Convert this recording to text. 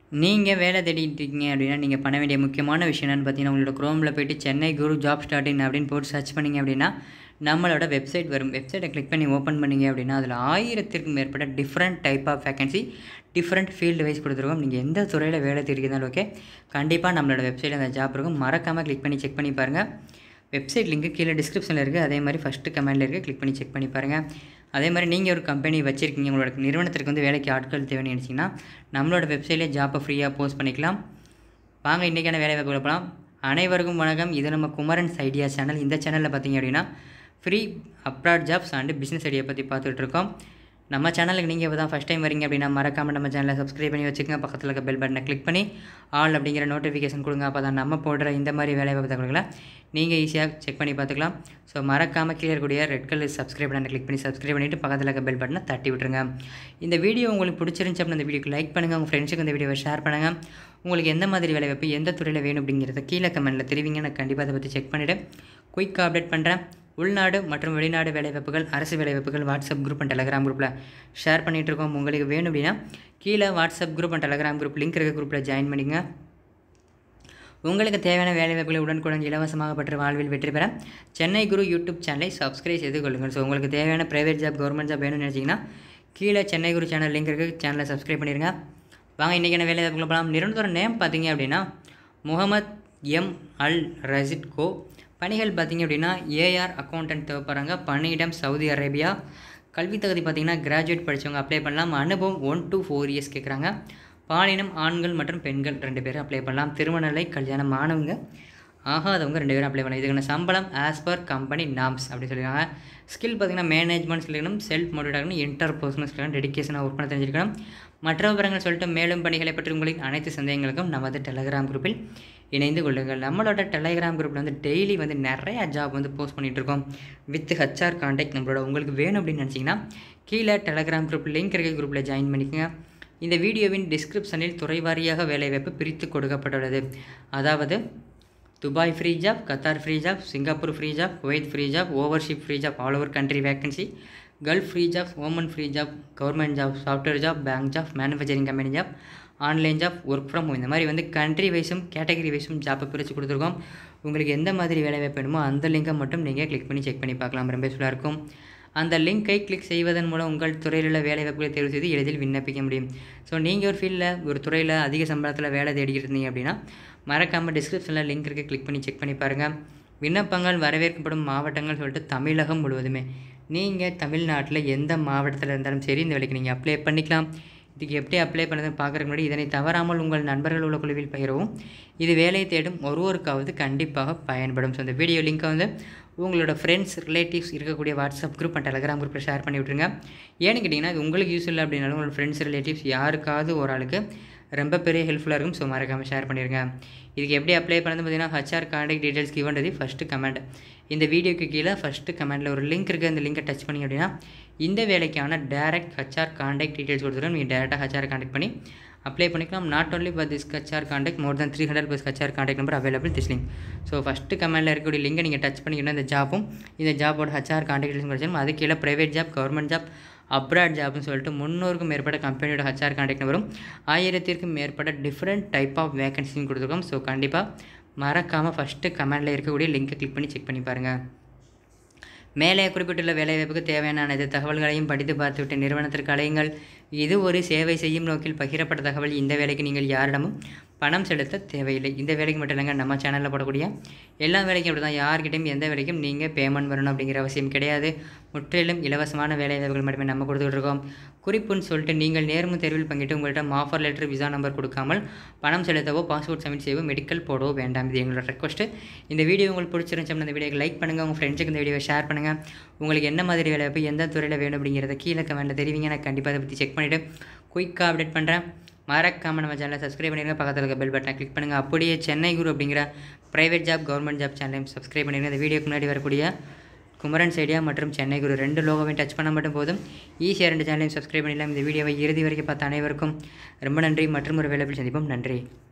நீங்கள் வேலை தேடிட்டு இருக்கீங்க அப்படின்னா நீங்கள் பண்ண வேண்டிய முக்கியமான விஷயம் என்னென்னு பார்த்தீங்கன்னா உங்களோட க்ரோமில் போயிட்டு Chennai Guru job start in அப்படின்னு போட்டு சர்ச் பண்ணிங்க அப்படின்னா நம்மளோட வெப்சைட் வரும் வெப்சைட்டை கிளிக் பண்ணி ஓப்பன் பண்ணிங்க அப்படின்னா அதில் ஆயிரத்திற்கும் மேற்பட்ட different type of vacancy different field wise கொடுத்துருக்கோம் நீங்கள் எந்த துறையில் வேலை தேடிக்கிறதாலும் ஓகே கண்டிப்பாக நம்மளோட வெப்சைட்டில் அந்த ஜாப் இருக்கும் மறக்காமல் கிளிக் பண்ணி செக் பண்ணி பாருங்கள் வெப்சைட் லிங்க்கு கீழே டிஸ்கிரிப்ஷனில் இருக்குது அதே மாதிரி ஃபஸ்ட்டு கமெண்டில் இருக்குது கிளிக் பண்ணி செக் பண்ணி பாருங்கள் அதே மாதிரி நீங்கள் ஒரு கம்பெனி வச்சுருக்கீங்க உங்களோட நிறுவனத்திற்கு வந்து வேலைக்கு ஆட்கள் தேவைன்னு நினச்சிங்கன்னா நம்மளோட வெப்சைட்லேயே ஜாப்பை ஃப்ரீயாக போஸ்ட் பண்ணிக்கலாம் வாங்க இன்றைக்கான வேலை வாய்ப்பு போகலாம் அனைவருக்கும் வணக்கம் இது நம்ம குமரன்ஸ் ஐடியா சேனல் இந்த சேனலில் பார்த்தீங்க அப்படின்னா free abroad jobs and business idea பற்றி பார்த்துட்டு இருக்கோம் நம்ம சேனலுக்கு நீங்கள் இப்போ தான் ஃபஸ்ட் டைம் வரீங்க அப்படின்னா மறக்காமல் நம்ம சேனலை சப்ஸ்கிரைப் பண்ணி வச்சுக்கோங்க பக்கத்தில் இருக்க பெல் பட்டனை கிளிக் பண்ணி ஆல் அப்படிங்கிற நோட்டிஃபிகேஷன் கொடுங்க அப்போ தான் நம்ம போடுற இந்த மாதிரி வேலை வாய்ப்பு தகவல்களை நீங்கள் ஈஸியாக செக் பண்ணி பார்த்துக்கலாம் ஸோ மறக்காமல் கீழே இருக்கக்கூடிய ரெட் கலர் சப்ஸ்கிரைப் பட்டனை கிளிக் பண்ணி சப்ஸ்கிரைப் பண்ணிவிட்டு பக்கத்தில் இருக்க பெல் பட்டனை தட்டி விட்டுருங்க இந்த வீடியோ உங்களுக்கு பிடிச்சிருந்துச்சு அப்படின்னா இந்த வீடியோக்கு லைக் பண்ணுங்கள் உங்கள் ஃப்ரெண்ட்ஸுக்கு இந்த வீடியோவை ஷேர் பண்ணுங்கள் உங்களுக்கு எந்த மாதிரி வேலை வாய்ப்பு எந்த துறையில் வேணும் அப்படிங்கிறத கீழே கமெண்ட்டில் தெரிவிங்க நான் கண்டிப்பாக அதை பற்றி செக் பண்ணிவிட்டு குயிக்காக அப்டேட் பண்ணுறேன் உள்நாடு மற்றும் வெளிநாடு வேலைவாய்ப்புகள் அரசு வேலைவாய்ப்புகள் வாட்ஸ்அப் குரூப் அண்ட் டெலகிராம் குரூப்பில் ஷேர் பண்ணிகிட்டு இருக்கோம் உங்களுக்கு வேணும் அப்படின்னா கீழே WhatsApp group and Telegram group link இருக்க குரூப்பில் ஜாயின் பண்ணிங்க உங்களுக்கு தேவையான வேலைவாய்ப்புகளை உடனுக்குடன் இலவசமாக பெற்று வாழ்வில் வெற்றி பெற சென்னை குரு யூடியூப் சேனலை சப்ஸ்கிரைப் செய்து கொள்ளுங்கள் ஸோ உங்களுக்கு தேவையான ப்ரைவேட் ஜாப் கவர்மெண்ட் ஜாப் வேணும்னு நினச்சிங்கன்னா கீழே சென்னை குரு சேனல் லிங்க் இருக்குது சேனலை சப்ஸ்கிரைப் பண்ணிடுங்க வாங்க இன்றைக்கான வேலைவாய்ப்புகளை போகலாம் நிரந்தர நேம் பார்த்தீங்க அப்படின்னா முகமது எம் அல் ரசித் கோ பணிகள் பார்த்திங்க அப்படின்னா ஏஆர் அக்கௌண்டன்ட் தேவைப்படுறாங்க பணியிடம் சவுதி அரேபியா கல்வி தகுதி பார்த்திங்கன்னா கிராஜுவேட் படித்தவங்க அப்ளை பண்ணலாம் அனுபவம் ஒன் டு ஃபோர் இயர்ஸ் கேட்குறாங்க பாலினம் ஆண்கள் மற்றும் பெண்கள் ரெண்டு பேரும் அப்ளை பண்ணலாம் திருமணலை கல்யாணம் ஆனவங்க ஆகாதவங்க ரெண்டு பேரும் அப்ளை பண்ணலாம் இதுக்கான சம்பளம் ஆஸ் பர் கம்பெனி நாம்ஸ் அப்படி சொல்லியிருக்காங்க ஸ்கில் பார்த்திங்கன்னா மேனேஜ்மெண்ட் சொல்லிக்கணும் செல்ஃப் மோட்டிவேட் இன்டர் பர்சனல் சொல்லிக்கணும் டெடிக்கேஷனாக ஒர்க் பண்ண தெரிஞ்சிருக்கணும் மற்ற விவரங்கள் சொல்லிட்டு மேலும் பணிகளை பற்றி உங்களின் அனைத்து சந்தேகங்களுக்கும் நமது டெலகிராம் குரூப்பில் இணைந்து கொள்ளுங்கள் நம்மளோட டெலகிராம் குரூப்பில் வந்து டெய்லி வந்து நிறையா ஜாப் வந்து போஸ்ட் பண்ணிகிட்டு இருக்கோம் வித் ஹச்ஆர் கான்டாக்ட் நம்மளோட உங்களுக்கு வேணும் அப்படின்னு நினச்சிங்கன்னா கீழே டெலகிராம் குரூப் லிங்க் இருக்க குரூப்பில் ஜாயின் பண்ணிக்கோங்க இந்த வீடியோவின் டிஸ்கிரிப்ஷனில் துறைவாரியாக வேலைவாய்ப்பு பிரித்து கொடுக்கப்பட்டுள்ளது அதாவது Dubai free job Qatar free job Singapore free job Kuwait free job ஓவர்ஷிப் free job all over country vacancy Gulf free job Oman free job government job software job bank job manufacturing company job online job work from home இந்த மாதிரி வந்து country வைஸும் category வைஸும் ஜாப்பை பிரித்து கொடுத்துருக்கோம் உங்களுக்கு எந்த மாதிரி வேலை வாய்ப்பு வேணுமோ அந்த லிங்கை மட்டும் நீங்கள் கிளிக் பண்ணி செக் பண்ணி பார்க்கலாம் ரொம்ப யூஸ்ஃபுல்லாக இருக்கும் அந்த லிங்கை கிளிக் செய்வதன் மூலம் உங்கள் துறையில் உள்ள வேலை வாய்ப்புகளை தேர்வு செய்து எளிதில் விண்ணப்பிக்க முடியும் ஸோ நீங்கள் ஒரு ஃபீல்டில் ஒரு துறையில் அதிக சம்பளத்தில் வேலை தேடிக்கிட்டு இருந்தீங்க அப்படின்னா மறக்காமல் டிஸ்கிரிப்ஷனில் லிங்க் இருக்குது கிளிக் பண்ணி செக் பண்ணி பாருங்கள் விண்ணப்பங்கள் வரவேற்கப்படும் மாவட்டங்கள் சொல்லிட்டு தமிழகம் முழுவதுமே நீங்கள் தமிழ்நாட்டில் எந்த மாவட்டத்தில் இருந்தாலும் சரி இந்த வேலைக்கு நீங்கள் அப்ளை பண்ணிக்கலாம் இதுக்கு எப்படி அப்ளை பண்ணுறதுன்னு பார்க்குறதுக்கு முன்னாடி இதனை தவறாமல் உங்கள் நண்பர்கள் உள்ள குழுவில் பகிரவும் இது வேலை தேடும் ஒருவருக்காவது கண்டிப்பாக பயன்படும் ஸோ இந்த வீடியோ லிங்க்கை வந்து உங்களோட ஃப்ரெண்ட்ஸ் ரிலேட்டிவ்ஸ் இருக்கக்கூடிய வாட்ஸ்அப் குரூப் அண்ட் டெலகிராம் குரூப்பில் ஷேர் பண்ணி விட்ருங்க ஏன்னு கேட்டிங்கன்னா இது உங்களுக்கு யூஸ் இல்லை அப்படின்னாலும் உங்களோட ஃப்ரெண்ட்ஸ் ரிலேட்டிவ்ஸ் யாருக்காவது ஒரு ஆளுக்கு ரொம்ப பெரிய ஹெல்ப்ஃபுல்லாக இருக்கும் ஸோ மறக்காமல் ஷேர் பண்ணிடுங்க இதுக்கு எப்படி அப்ளை பண்ணது பார்த்தீங்கன்னா ஹச்ஆர் கான்டாக்ட் டீட்டெயில்ஸ் கிவன்றது ஃபஸ்ட்டு கமெண்ட் இந்த வீடியோக்கு கீழே ஃபஸ்ட்டு கமெண்ட்டில் ஒரு லிங்க் இருக்குது அந்த லிங்கை டச் பண்ணி அப்படின்னா இந்த வேலைக்கான டேரக்ட் ஹச்ஆர் கான்டாக்ட் டீட்டெயில்ஸ் கொடுத்துருவோம் நீங்கள் டேரெக்டாக ஹச்ஆர் கான்டாக்ட் பண்ணி அப்ளை பண்ணிக்கலாம் not only for this HR contact more than three hundred plus HR contact number available this link so first கமெண்ட்டில் இருக்கக்கூடிய லிங்கை நீங்கள் டச் பண்ணிங்கன்னா இந்த ஜாப்பும் இந்த ஜாபோட ஹச்ஆர் கான்டாக்ட் டீட்டெயில்ஸ் கிடைச்சாலும் அது கீழே private job government job abroad ஜாப்னு சொல்லிட்டு முந்நூறுக்கும் மேற்பட்ட கம்பெனியோட ஹச்ஆர் கான்டாக்ட் நம்பரும் ஆயிரத்திற்கும் மேற்பட்ட டிஃப்ரெண்ட் டைப் ஆஃப் வேகன்சின்னு கொடுத்துருக்கோம் ஸோ கண்டிப்பாக மறக்காமல் ஃபஸ்ட்டு கமெண்டில் இருக்கக்கூடிய லிங்க்கை கிளிக் பண்ணி செக் பண்ணி பாருங்கள் மேலே குறிப்பிட்டுள்ள வேலைவாய்ப்புக்கு தேவையான அனைத்து தகவல்களையும் படித்து பார்த்துவிட்டு நிறுவனத்திற்கு அலையுங்கள் இது ஒரு சேவை செய்யும் நோக்கில் பகிரப்பட்ட தகவல் இந்த வேலைக்கு நீங்கள் யாரிடமும் பணம் செலுத்த தேவையில்லை இந்த வேலைக்கு மட்டும் இல்லைங்க நம்ம சேனலில் போடக்கூடிய எல்லா வேலைக்கும் அப்படி தான் யார்கிட்டையும் எந்த வேலைக்கும் நீங்கள் பேமெண்ட் வரணும் அப்படிங்கிற அவசியம் கிடையாது முற்றிலும் இலவசமான வேலை வாய்ப்புகள் மட்டுமே நம்ம கொடுத்துட்ருக்கோம் குறிப்புன்னு சொல்லிட்டு நீங்கள் நேர்மு தேர்வில் பங்கிட்டு உங்கள்கிட்ட ஆஃபர் லெட்டர் விசா நம்பர் கொடுக்காமல் பணம் செலுத்தவோ பாஸ்போர்ட் சப்மிட் செய்யவோ மெடிக்கல் போடவோ வேண்டாம் இது எங்களோட ரெக்வஸ்ட்டு இந்த வீடியோ உங்களுக்கு பிடிச்சிருந்துச்சு இந்த வீடியோக்கு லைக் பண்ணுங்கள் உங்கள் ஃப்ரெண்ட்ஸுக்கு இந்த வீடியோவை ஷேர் பண்ணுங்கள் உங்களுக்கு என்ன மாதிரி வேலை வாய்ப்பு எந்த துறையில் வேணும் அப்படிங்கிறத கீழே கமெண்ட்டில் தெரிவிங்க நான் கண்டிப்பாக அதை பற்றி செக் பண்ணிவிட்டு குயிக்காக அப்டேட் பண்ணுறேன் மறக்காமல் நம்ம சேனலை சப்ஸ்கிரைப் பண்ணிடுங்க பக்கத்தில் இருக்க பெல் பட்டனை கிளிக் பண்ணுங்கள் அப்படியே சென்னை குரு அப்படிங்கிற ப்ரைவேட் ஜாப் கவர்மெண்ட் ஜாப் சேனலையும் சப்ஸ்கிரைப் பண்ணிடுங்க இந்த வீடியோக்கு முன்னாடி வரக்கூடிய குமரன் ஐடியா மற்றும் சென்னை குரு ரெண்டு லோகோவையும் டச் பண்ண மட்டும் போதும் ஈஸியாக ரெண்டு சேனலையும் சப்ஸ்கிரைப் பண்ணிடலாம் இந்த வீடியோவை இறுதி வரைக்கும் பார்த்த அனைவருக்கும் ரொம்ப நன்றி மற்றும் ஒரு வேலைப்பில் சந்திப்போம் நன்றி